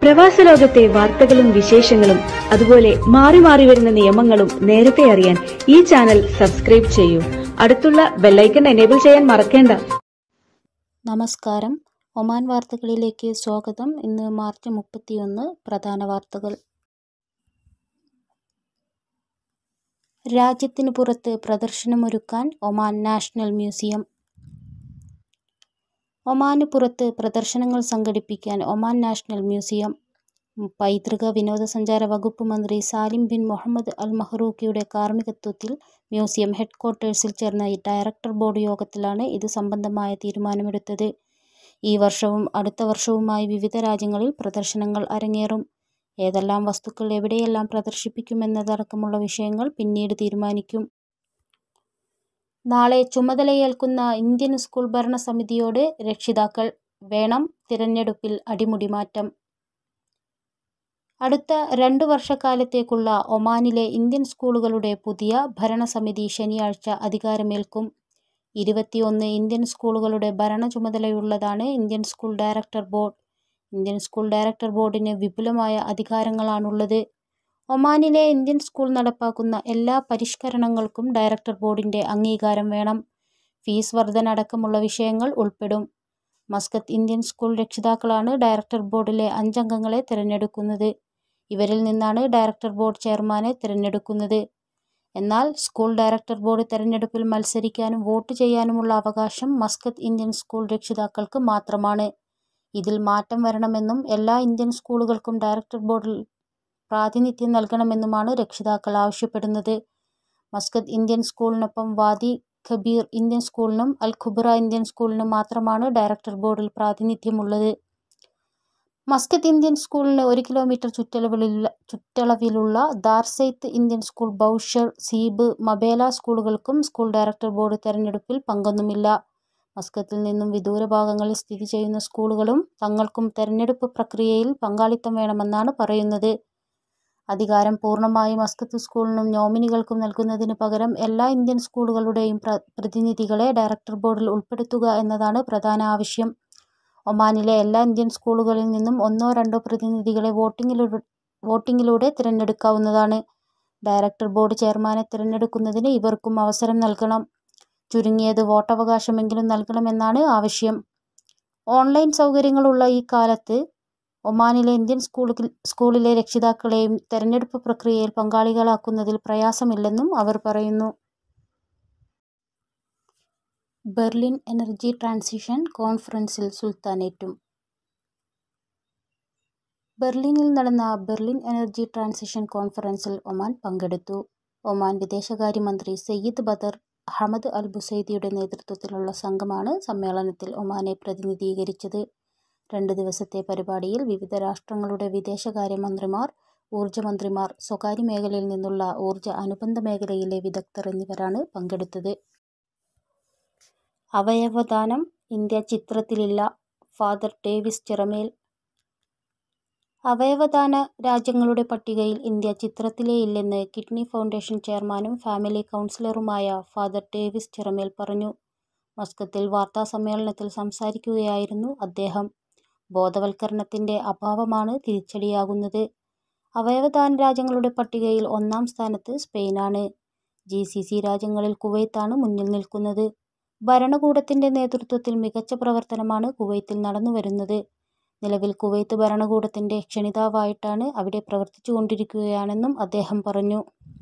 പ്രവാസ ലോകത്തെ വാർത്തകളും വിശേഷങ്ങളും അതുപോലെ മാറി മാറി വരുന്ന നിയമങ്ങളും നേരത്തെ അറിയാൻ ഈ ചാനൽ സബ്സ്ക്രൈബ് ചെയ്യൂ അടുത്തുള്ള ബെല്ലൈക്കൺ എനേബിൾ ചെയ്യാൻ മറക്കേണ്ട നമസ്കാരം ഒമാൻ വാർത്തകളിലേക്ക് സ്വാഗതം ഇന്ന് മാർച്ച് മുപ്പത്തിയൊന്ന് പ്രധാന വാർത്തകൾ രാജ്യത്തിന് പുറത്ത് പ്രദർശനമൊരുക്കാൻ ഒമാൻ നാഷണൽ മ്യൂസിയം ഒമാന് പുറത്ത് പ്രദർശനങ്ങൾ സംഘടിപ്പിക്കാൻ ഒമാൻ നാഷണൽ മ്യൂസിയം പൈതൃക വിനോദസഞ്ചാര വകുപ്പ് മന്ത്രി സാലിം ബിൻ മുഹമ്മദ് അൽ മഹ്റൂഖിയുടെ കാർമ്മികത്വത്തിൽ മ്യൂസിയം ഹെഡ്ക്വാർട്ടേഴ്സിൽ ചേർന്ന ഡയറക്ടർ ബോർഡ് യോഗത്തിലാണ് ഇത് സംബന്ധമായ തീരുമാനമെടുത്തത് ഈ വർഷവും അടുത്ത വർഷവുമായി വിവിധ രാജ്യങ്ങളിൽ പ്രദർശനങ്ങൾ അരങ്ങേറും ഏതെല്ലാം വസ്തുക്കൾ എവിടെയെല്ലാം പ്രദർശിപ്പിക്കുമെന്നതടക്കമുള്ള വിഷയങ്ങൾ പിന്നീട് തീരുമാനിക്കും നാളെ ചുമതലയേൽക്കുന്ന ഇന്ത്യൻ സ്കൂൾ ഭരണസമിതിയോട് രക്ഷിതാക്കൾ വേണം തിരഞ്ഞെടുപ്പിൽ അടിമുടി മാറ്റം അടുത്ത രണ്ടു വർഷക്കാലത്തേക്കുള്ള ഒമാനിലെ ഇന്ത്യൻ സ്കൂളുകളുടെ പുതിയ ഭരണസമിതി ശനിയാഴ്ച അധികാരമേൽക്കും ഇരുപത്തിയൊന്ന് ഇന്ത്യൻ സ്കൂളുകളുടെ ഭരണ ചുമതലയുള്ളതാണ് Indian school director board Indian school director ബോർഡിന് വിപുലമായ അധികാരങ്ങളാണുള്ളത് ഒമാനിലെ ഇന്ത്യൻ സ്കൂൾ നടപ്പാക്കുന്ന എല്ലാ പരിഷ്കരണങ്ങൾക്കും ഡയറക്ടർ ബോർഡിൻ്റെ അംഗീകാരം വേണം ഫീസ് വർധന അടക്കമുള്ള വിഷയങ്ങൾ ഉൾപ്പെടും മസ്കത്ത് ഇന്ത്യൻ സ്കൂൾ രക്ഷിതാക്കളാണ് ഡയറക്ടർ ബോർഡിലെ അഞ്ചംഗങ്ങളെ തിരഞ്ഞെടുക്കുന്നത് ഇവരിൽ നിന്നാണ് ഡയറക്ടർ ബോർഡ് ചെയർമാനെ തിരഞ്ഞെടുക്കുന്നത് എന്നാൽ സ്കൂൾ ഡയറക്ടർ ബോർഡ് തെരഞ്ഞെടുപ്പിൽ മത്സരിക്കാനും വോട്ട് ചെയ്യാനുമുള്ള അവകാശം മസ്കത്ത് ഇന്ത്യൻ സ്കൂൾ രക്ഷിതാക്കൾക്ക് മാത്രമാണ് ഇതിൽ മാറ്റം വരണമെന്നും എല്ലാ ഇന്ത്യൻ സ്കൂളുകൾക്കും ഡയറക്ടർ ബോർഡിൽ പ്രാതിനിധ്യം നൽകണമെന്നുമാണ് രക്ഷിതാക്കൾ ആവശ്യപ്പെടുന്നത് മസ്കത്ത് ഇന്ത്യൻ സ്കൂളിനൊപ്പം വാദി ഖബീർ ഇന്ത്യൻ സ്കൂളിനും അൽ ഖുബ്ര ഇന്ത്യൻ സ്കൂളിനും മാത്രമാണ് ഡയറക്ടർ ബോർഡിൽ പ്രാതിനിധ്യമുള്ളത് മസ്കത്ത് ഇന്ത്യൻ സ്കൂളിന് ഒരു കിലോമീറ്റർ ചുറ്റളവിലുള്ള ചുറ്റളവിലുള്ള Darsait Indian school Bausher Seeb Mabela സ്കൂളുകൾക്കും സ്കൂൾ ഡയറക്ടർ ബോർഡ് തെരഞ്ഞെടുപ്പിൽ പങ്കൊന്നുമില്ല മസ്കത്തിൽ നിന്നും വിദൂര ഭാഗങ്ങളിൽ സ്ഥിതി ചെയ്യുന്ന സ്കൂളുകളും തങ്ങൾക്കും തെരഞ്ഞെടുപ്പ് പ്രക്രിയയിൽ പങ്കാളിത്തം വേണമെന്നാണ് പറയുന്നത് അധികാരം പൂർണ്ണമായി മസ്കത്ത് സ്കൂളിനും നോമിനികൾക്കും നൽകുന്നതിന് പകരം എല്ലാ ഇന്ത്യൻ സ്കൂളുകളുടെയും പ്ര പ്രതിനിധികളെ ഡയറക്ടർ ബോർഡിൽ ഉൾപ്പെടുത്തുക എന്നതാണ് പ്രധാന ആവശ്യം ഒമാനിലെ എല്ലാ ഇന്ത്യൻ സ്കൂളുകളിൽ നിന്നും ഒന്നോ രണ്ടോ പ്രതിനിധികളെ വോട്ടിങ്ങിലൂടെ വോട്ടിങ്ങിലൂടെ തിരഞ്ഞെടുക്കാവുന്നതാണ് ഡയറക്ടർ ബോർഡ് ചെയർമാനെ തിരഞ്ഞെടുക്കുന്നതിന് ഇവർക്കും അവസരം നൽകണം ചുരുങ്ങിയത് വോട്ടവകാശമെങ്കിലും നൽകണമെന്നാണ് ആവശ്യം ഓൺലൈൻ സൗകര്യങ്ങളുള്ള ഈ കാലത്ത് ഒമാനിലെ ഇന്ത്യൻ സ്കൂളുകൾ സ്കൂളിലെ രക്ഷിതാക്കളെയും തെരഞ്ഞെടുപ്പ് പ്രക്രിയയിൽ പങ്കാളികളാക്കുന്നതിൽ പ്രയാസമില്ലെന്നും അവർ പറയുന്നു ബെർലിൻ എനർജി ട്രാൻസിഷൻ കോൺഫറൻസിൽ സുൽത്താനേറ്റും ബെർലിനിൽ നടന്ന ബെർലിൻ എനർജി ട്രാൻസിഷൻ കോൺഫറൻസിൽ ഒമാൻ പങ്കെടുത്തു ഒമാൻ വിദേശകാര്യമന്ത്രി സയ്യിദ് ബദർ അഹമ്മദ് അൽ ബുസൈദിയുടെ നേതൃത്വത്തിലുള്ള സംഘമാണ് സമ്മേളനത്തിൽ ഒമാനെ പ്രതിനിധീകരിച്ചത് രണ്ട് ദിവസത്തെ പരിപാടിയിൽ വിവിധ രാഷ്ട്രങ്ങളുടെ വിദേശകാര്യമന്ത്രിമാർ ഊർജ്ജമന്ത്രിമാർ സ്വകാര്യ മേഖലയിൽ നിന്നുള്ള ഊർജ്ജ അനുബന്ധ മേഖലയിലെ വിദഗ്ധർ എന്നിവരാണ് പങ്കെടുത്തത് അവയവദാനം ഇന്ത്യ ചിത്രത്തിലില്ല ഫാദർ ഡേവിസ് ചിറമേൽ അവയവദാന രാജ്യങ്ങളുടെ പട്ടികയിൽ ഇന്ത്യ ചിത്രത്തിലേ ഇല്ലെന്ന് കിഡ്നി ഫൗണ്ടേഷൻ ചെയർമാനും ഫാമിലി കൗൺസിലറുമായ ഫാദർ ഡേവിസ് ചിറമേൽ പറഞ്ഞു മസ്കത്തിൽ വാർത്താസമ്മേളനത്തിൽ സംസാരിക്കുകയായിരുന്നു അദ്ദേഹം ബോധവൽക്കരണത്തിൻ്റെ അഭാവമാണ് തിരിച്ചടിയാകുന്നത് അവയവദാന രാജ്യങ്ങളുടെ പട്ടികയിൽ ഒന്നാം സ്ഥാനത്ത് സ്പെയിനാണ് ജി സി സി രാജ്യങ്ങളിൽ കുവൈത്താണ് മുന്നിൽ നിൽക്കുന്നത് ഭരണകൂടത്തിൻ്റെ നേതൃത്വത്തിൽ മികച്ച പ്രവർത്തനമാണ് കുവൈത്തിൽ നടന്നുവരുന്നത് നിലവിൽ കുവൈത്ത് ഭരണകൂടത്തിൻ്റെ ക്ഷണിതാവായിട്ടാണ് അവിടെ പ്രവർത്തിച്ചുകൊണ്ടിരിക്കുകയാണെന്നും അദ്ദേഹം പറഞ്ഞു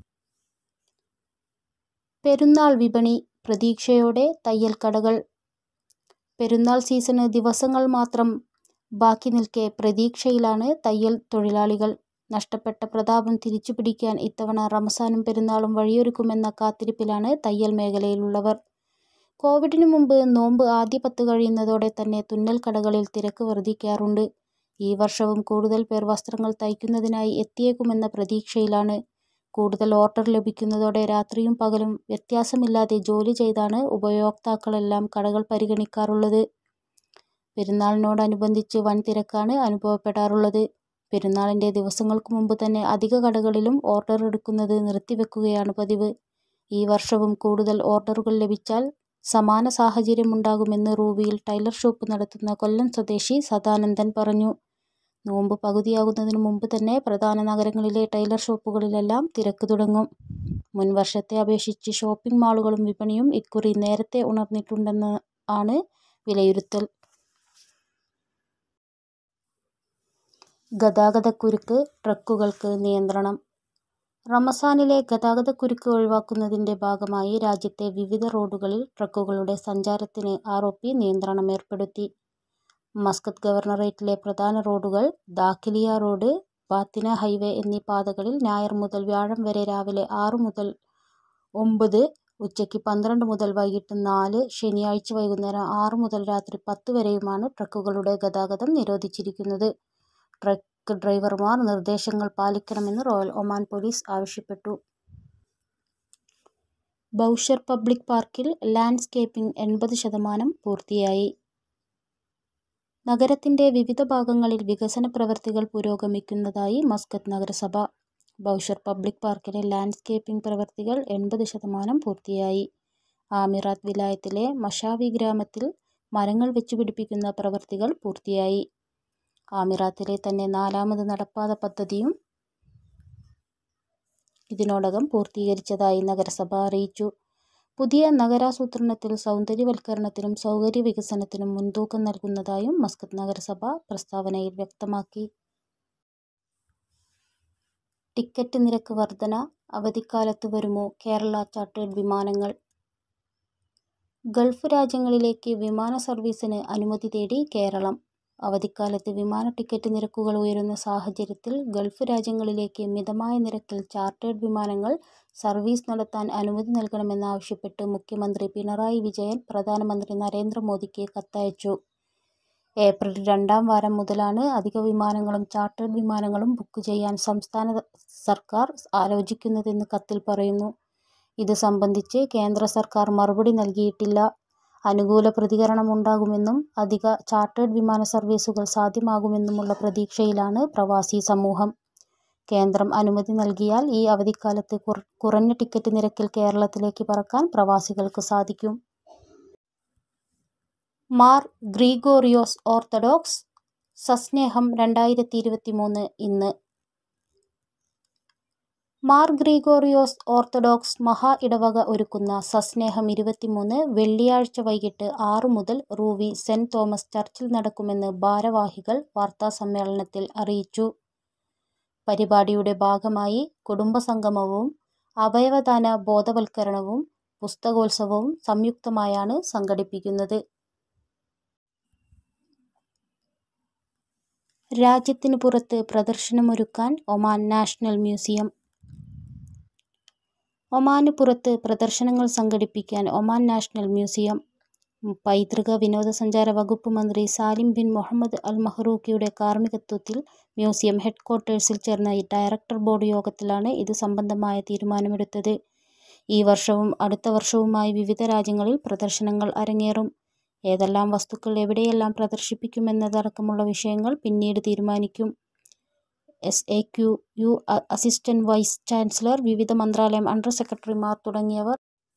പെരുന്നാൾ വിപണി പ്രതീക്ഷയോടെ തയ്യൽ കടകൾ പെരുന്നാൾ സീസണ് ദിവസങ്ങൾ മാത്രം ബാക്കി നിൽക്കെ പ്രതീക്ഷയിലാണ് തയ്യൽ തൊഴിലാളികൾ നഷ്ടപ്പെട്ട പ്രതാപം തിരിച്ചുപിടിക്കാൻ ഇത്തവണ റമസാനും പെരുന്നാളും വഴിയൊരുക്കുമെന്ന കാത്തിരിപ്പിലാണ് തയ്യൽ മേഖലയിലുള്ളവർ കോവിഡിനു മുമ്പ് നോമ്പ് ആദ്യ പത്ത് കഴിയുന്നതോടെ തന്നെ തുന്നൽ കടകളിൽ തിരക്ക് വർദ്ധിക്കാറുണ്ട് ഈ വർഷവും കൂടുതൽ പേർ വസ്ത്രങ്ങൾ തയ്ക്കുന്നതിനായി എത്തിയേക്കുമെന്ന പ്രതീക്ഷയിലാണ് കൂടുതൽ ഓർഡർ ലഭിക്കുന്നതോടെ രാത്രിയും പകലും വ്യത്യാസമില്ലാതെ ജോലി ചെയ്താണ് ഉപയോക്താക്കളെല്ലാം കടകൾ പരിഗണിക്കാറുള്ളത് പെരുന്നാളിനോടനുബന്ധിച്ച് വൻ തിരക്കാണ് അനുഭവപ്പെടാറുള്ളത് പെരുന്നാളിൻ്റെ ദിവസങ്ങൾക്ക് മുമ്പ് തന്നെ അധിക കടകളിലും ഓർഡർ എടുക്കുന്നത് നിർത്തിവെക്കുകയാണ് പതിവ് ഈ വർഷവും കൂടുതൽ ഓർഡറുകൾ ലഭിച്ചാൽ സമാന സാഹചര്യമുണ്ടാകുമെന്ന് റൂബിയിൽ ടൈലർ ഷോപ്പ് നടത്തുന്ന കൊല്ലം സ്വദേശി സദാനന്ദൻ പറഞ്ഞു നോമ്പ് പകുതിയാകുന്നതിന് മുമ്പ് തന്നെ പ്രധാന നഗരങ്ങളിലെ ടൈലർ ഷോപ്പുകളിലെല്ലാം തിരക്ക് തുടങ്ങും മുൻ വർഷത്തെ അപേക്ഷിച്ച് ഷോപ്പിംഗ് മാളുകളും വിപണിയും ഇക്കുറി നേരത്തെ ഉണർന്നിട്ടുണ്ടെന്ന് ആണ് വിലയിരുത്തൽ ഗതാഗതക്കുരുക്ക് ട്രക്കുകൾക്ക് നിയന്ത്രണം റമസാനിലെ ഗതാഗതക്കുരുക്ക് ഒഴിവാക്കുന്നതിന്റെ ഭാഗമായി രാജ്യത്തെ വിവിധ റോഡുകളിൽ ട്രക്കുകളുടെ സഞ്ചാരത്തിന് ആർ ഒ പി നിയന്ത്രണം ഏർപ്പെടുത്തി മസ്കത്ത് ഗവർണറേറ്റിലെ പ്രധാന റോഡുകൾ ദാഖിലിയ റോഡ് ബാത്തിന ഹൈവേ എന്നീ പാതകളിൽ ഞായർ മുതൽ വ്യാഴം വരെ രാവിലെ ആറ് മുതൽ ഒമ്പത് ഉച്ചയ്ക്ക് പന്ത്രണ്ട് മുതൽ വൈകിട്ട് നാല് ശനിയാഴ്ച വൈകുന്നേരം ആറ് മുതൽ രാത്രി പത്ത് വരെയുമാണ് ട്രക്കുകളുടെ ഗതാഗതം നിരോധിച്ചിരിക്കുന്നത് ട്രക്ക് ഡ്രൈവർമാർ നിർദ്ദേശങ്ങൾ പാലിക്കണമെന്ന് റോയൽ ഒമാൻ പോലീസ് ആവശ്യപ്പെട്ടു ബൗഷർ പബ്ലിക് പാർക്കിൽ ലാൻഡ്സ്കേപ്പിംഗ് എൺപത് ശതമാനം പൂർത്തിയായി നഗരത്തിന്റെ വിവിധ ഭാഗങ്ങളിൽ വികസന പ്രവൃത്തികൾ പുരോഗമിക്കുന്നതായി മസ്കത്ത് നഗരസഭ ബൗഷർ പബ്ലിക് പാർക്കിലെ ലാൻഡ്സ്കേപ്പിംഗ് പ്രവൃത്തികൾ എൺപത് ശതമാനം പൂർത്തിയായി ആമിറാത്ത് വിലായത്തിലെ മഷാവി ഗ്രാമത്തിൽ മരങ്ങൾ വെച്ചുപിടിപ്പിക്കുന്ന പ്രവൃത്തികൾ പൂർത്തിയായി ആമിറാത്തിലെ തന്നെ നാലാമത് നടപ്പാത പദ്ധതിയും ഇതിനോടകം പൂർത്തീകരിച്ചതായി നഗരസഭ അറിയിച്ചു പുതിയ നഗരാസൂത്രണത്തിൽ സൗന്ദര്യവൽക്കരണത്തിനും സൗകര്യ വികസനത്തിനും മുൻതൂക്കം നൽകുന്നതായും മസ്കത്ത് നഗരസഭ പ്രസ്താവനയിൽ വ്യക്തമാക്കി ടിക്കറ്റ് നിരക്ക് വർധന അവധിക്കാലത്ത് വരുമോ കേരള ചാർട്ടേഡ് വിമാനങ്ങൾ ഗൾഫ് രാജ്യങ്ങളിലേക്ക് വിമാന സർവീസിന് അനുമതി തേടി കേരളം അവധിക്കാലത്ത് വിമാന ടിക്കറ്റ് നിരക്കുകൾ ഉയരുന്ന സാഹചര്യത്തിൽ ഗൾഫ് രാജ്യങ്ങളിലേക്ക് മിതമായ നിരക്കിൽ ചാർട്ടേഡ് വിമാനങ്ങൾ സർവീസ് നടത്താൻ അനുമതി നൽകണമെന്നാവശ്യപ്പെട്ട് മുഖ്യമന്ത്രി പിണറായി വിജയൻ പ്രധാനമന്ത്രി നരേന്ദ്രമോദിക്ക് കത്തയച്ചു ഏപ്രിൽ രണ്ടാം വാരം മുതലാണ് അധിക വിമാനങ്ങളും ചാർട്ടേഡ് വിമാനങ്ങളും ബുക്ക് ചെയ്യാൻ സംസ്ഥാന സർക്കാർ ആലോചിക്കുന്നതെന്ന് കത്തിൽ പറയുന്നു ഇത് സംബന്ധിച്ച് കേന്ദ്ര സർക്കാർ മറുപടി നൽകിയിട്ടില്ല അനുകൂല പ്രതികരണമുണ്ടാകുമെന്നും അധിക ചാർട്ടേഡ് വിമാന സർവീസുകൾ സാധ്യമാകുമെന്നുമുള്ള പ്രതീക്ഷയിലാണ് പ്രവാസി സമൂഹം കേന്ദ്രം അനുമതി നൽകിയാൽ ഈ അവധിക്കാലത്ത് കുറഞ്ഞ ടിക്കറ്റ് നിരക്കിൽ കേരളത്തിലേക്ക് പറക്കാൻ പ്രവാസികൾക്ക് സാധിക്കും മാർ ഗ്രിഗോറിയോസ് ഓർത്തഡോക്സ് സസ്നേഹം രണ്ടായിരത്തി ഇരുപത്തിമൂന്ന് ഇന്ന് മാർ ഗ്രിഗോറിയോസ് ഓർത്തഡോക്സ് മഹാ ഇടവക ഒരുക്കുന്ന സസ്നേഹം ഇരുപത്തിമൂന്ന് വെള്ളിയാഴ്ച വൈകിട്ട് ആറു മുതൽ റൂവി സെന്റ് തോമസ് ചർച്ചിൽ നടക്കുമെന്ന് ഭാരവാഹികൾ വാർത്താസമ്മേളനത്തിൽ അറിയിച്ചു പരിപാടിയുടെ ഭാഗമായി കുടുംബസംഗമവും അവയവദാന ബോധവൽക്കരണവും പുസ്തകോത്സവവും സംയുക്തമായാണ് സംഘടിപ്പിക്കുന്നത് രാജ്യത്തിനു പുറത്ത് പ്രദർശനമൊരുക്കാൻ ഒമാൻ നാഷണൽ മ്യൂസിയം ഒമാന് പുറത്ത് പ്രദർശനങ്ങൾ സംഘടിപ്പിക്കാൻ ഒമാൻ നാഷണൽ മ്യൂസിയം പൈതൃക വിനോദസഞ്ചാര വകുപ്പ് മന്ത്രി സാലിം ബിൻ മുഹമ്മദ് അൽ മഹ്റൂഖിയുടെ കാർമ്മികത്വത്തിൽ മ്യൂസിയം ഹെഡ്ക്വാർട്ടേഴ്സിൽ ചേർന്ന ഡയറക്ടർ ബോർഡ് യോഗത്തിലാണ് ഇത് സംബന്ധമായ തീരുമാനമെടുത്തത് ഈ വർഷവും അടുത്ത വർഷവുമായി വിവിധ രാജ്യങ്ങളിൽ പ്രദർശനങ്ങൾ അരങ്ങേറും ഏതെല്ലാം വസ്തുക്കൾ എവിടെയെല്ലാം പ്രദർശിപ്പിക്കുമെന്നതടക്കമുള്ള വിഷയങ്ങൾ പിന്നീട് തീരുമാനിക്കും S A Q U assistant vice chancellor വിവിധ മന്ത്രാലയം അണ്ടർ സെക്രട്ടറിമാർ തുടങ്ങിയവർ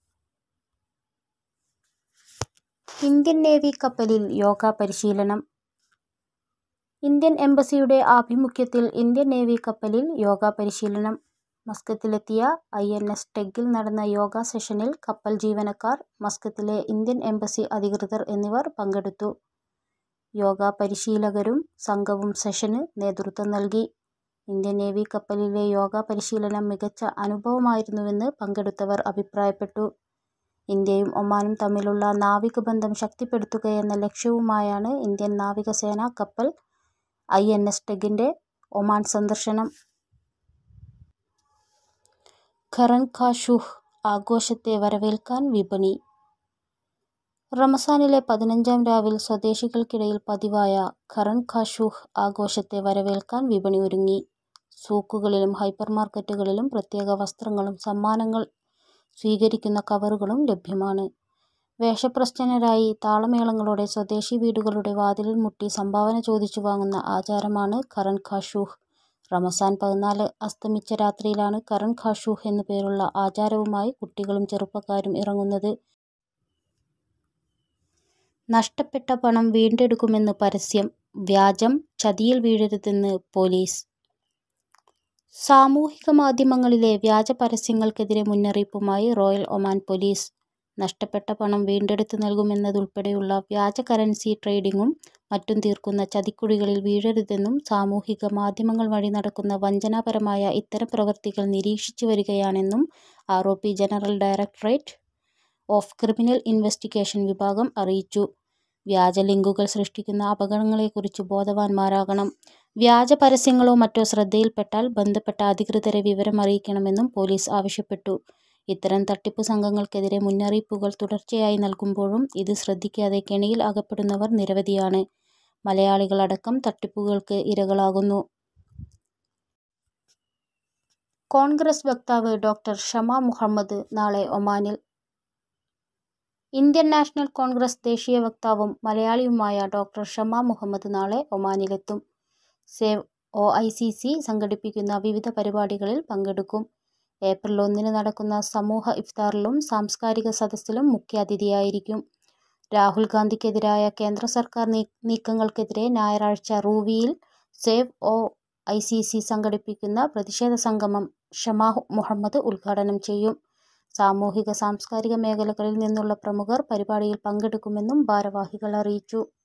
ഇന്ത്യൻ നേവി കപ്പലിൽ യോഗ പരിശീലനം ഇന്ത്യൻ എംബസിയുടെ ആഭിമുഖ്യത്തിൽ ഇന്ത്യൻ നേവി കപ്പലിൽ യോഗ പരിശീലനം മസ്കത്തിലെത്തിയ ഐ എൻ എസ് ടെഗിൽ നടന്ന യോഗ സെഷനിൽ കപ്പൽ ജീവനക്കാർ മസ്കത്തിലെ ഇന്ത്യൻ എംബസി അധികൃതർ എന്നിവർ പങ്കെടുത്തു യോഗ പരിശീലകരും സംഘവും സെഷന് നേതൃത്വം നൽകി ഇന്ത്യൻ നേവി കപ്പലിലെ യോഗ പരിശീലനം മികച്ച അനുഭവമായിരുന്നുവെന്ന് പങ്കെടുത്തവർ അഭിപ്രായപ്പെട്ടു ഇന്ത്യയും ഒമാനും തമ്മിലുള്ള നാവിക ബന്ധം ശക്തിപ്പെടുത്തുകയെന്ന ലക്ഷ്യവുമായാണ് ഇന്ത്യൻ നാവികസേന കപ്പൽ ഐ എൻ എസ് ടെഗിൻ്റെ ഒമാൻ സന്ദർശനം ഖറൻ ഖാ ഷുഹ് ആഘോഷത്തെ വരവേൽക്കാൻ വിപണി റമസാനിലെ പതിനഞ്ചാം രാവിൽ സ്വദേശികൾക്കിടയിൽ പതിവായ ഖറൻ ഖാ ഷുഹ് ആഘോഷത്തെ വരവേൽക്കാൻ വിപണി ഒരുങ്ങി സൂക്കുകളിലും ഹൈപ്പർ മാർക്കറ്റുകളിലും പ്രത്യേക വസ്ത്രങ്ങളും സമ്മാനങ്ങൾ സ്വീകരിക്കുന്ന കവറുകളും ലഭ്യമാണ് വേഷപ്രശ്നരായി താളമേളങ്ങളോടെ സ്വദേശി വീടുകളുടെ വാതിലിൽ മുട്ടി സംഭാവന ചോദിച്ചു വാങ്ങുന്ന ആചാരമാണ് ഖറൻ ഖാ ഷുഹ് റമസാൻ പതിനാല് അസ്തമിച്ച രാത്രിയിലാണ് ഖറൻ ഖാ ഷുഹ് എന്നു പേരുള്ള ആചാരവുമായി കുട്ടികളും ചെറുപ്പക്കാരും ഇറങ്ങുന്നത് നഷ്ടപ്പെട്ട പണം വീണ്ടെടുക്കുമെന്ന് പരസ്യം വ്യാജം ചതിയിൽ വീഴരുതെന്ന് പോലീസ് സാമൂഹിക മാധ്യമങ്ങളിലെ വ്യാജ പരസ്യങ്ങൾക്കെതിരെ മുന്നറിയിപ്പുമായി റോയൽ ഒമാൻ പോലീസ് നഷ്ടപ്പെട്ട പണം വീണ്ടെടുത്ത് നൽകുമെന്നതുൾപ്പെടെയുള്ള വ്യാജ കറൻസി ട്രേഡിംഗും മറ്റും തീർക്കുന്ന ചതിക്കുഴികളിൽ വീഴരുതെന്നും സാമൂഹിക മാധ്യമങ്ങൾ വഴി നടക്കുന്ന വഞ്ചനാപരമായ ഇത്തരം പ്രവൃത്തികൾ നിരീക്ഷിച്ചു വരികയാണെന്നും R O P general directorate of criminal investigation വിഭാഗം അറിയിച്ചു വ്യാജ ലിങ്കുകൾ സൃഷ്ടിക്കുന്ന അപകടങ്ങളെക്കുറിച്ച് ബോധവാന്മാരാകണം വ്യാജ പരസ്യങ്ങളോ മറ്റോ ശ്രദ്ധയിൽപ്പെട്ടാൽ ബന്ധപ്പെട്ട അധികൃതരെ വിവരം അറിയിക്കണമെന്നും പോലീസ് ആവശ്യപ്പെട്ടു ഇത്തരം തട്ടിപ്പു സംഘങ്ങൾക്കെതിരെ മുന്നറിയിപ്പുകൾ തുടർച്ചയായി നൽകുമ്പോഴും ഇത് ശ്രദ്ധിക്കാതെ കെണിയിൽ അകപ്പെടുന്നവർ നിരവധിയാണ് മലയാളികളടക്കം തട്ടിപ്പുകൾക്ക് ഇരകളാകുന്നു കോൺഗ്രസ് വക്താവ് ഡോക്ടർ ഷമ മുഹമ്മദ് നാളെ ഒമാനിൽ ഇന്ത്യൻ നാഷണൽ കോൺഗ്രസ് ദേശീയ വക്താവും മലയാളിയുമായ ഡോക്ടർ ഷമ മുഹമ്മദ് നാളെ ഒമാനിലെത്തും save O I C C സംഘടിപ്പിക്കുന്ന വിവിധ പരിപാടികളിൽ പങ്കെടുക്കും ഏപ്രിൽ ഒന്നിന് നടക്കുന്ന സമൂഹ ഇഫ്താറിലും സാംസ്കാരിക സദസ്സിലും മുഖ്യാതിഥിയായിരിക്കും രാഹുൽ ഗാന്ധിക്കെതിരായ കേന്ദ്ര സർക്കാർ നീക്കങ്ങൾക്കെതിരെ ഞായറാഴ്ച റൂവിയിൽ save O I C C സംഘടിപ്പിക്കുന്ന പ്രതിഷേധ സംഗമം ഷമ മുഹമ്മദ് ഉദ്ഘാടനം ചെയ്യും സാമൂഹിക സാംസ്കാരിക മേഖലകളിൽ നിന്നുള്ള പ്രമുഖർ പരിപാടിയിൽ പങ്കെടുക്കുമെന്നും ഭാരവാഹികൾ അറിയിച്ചു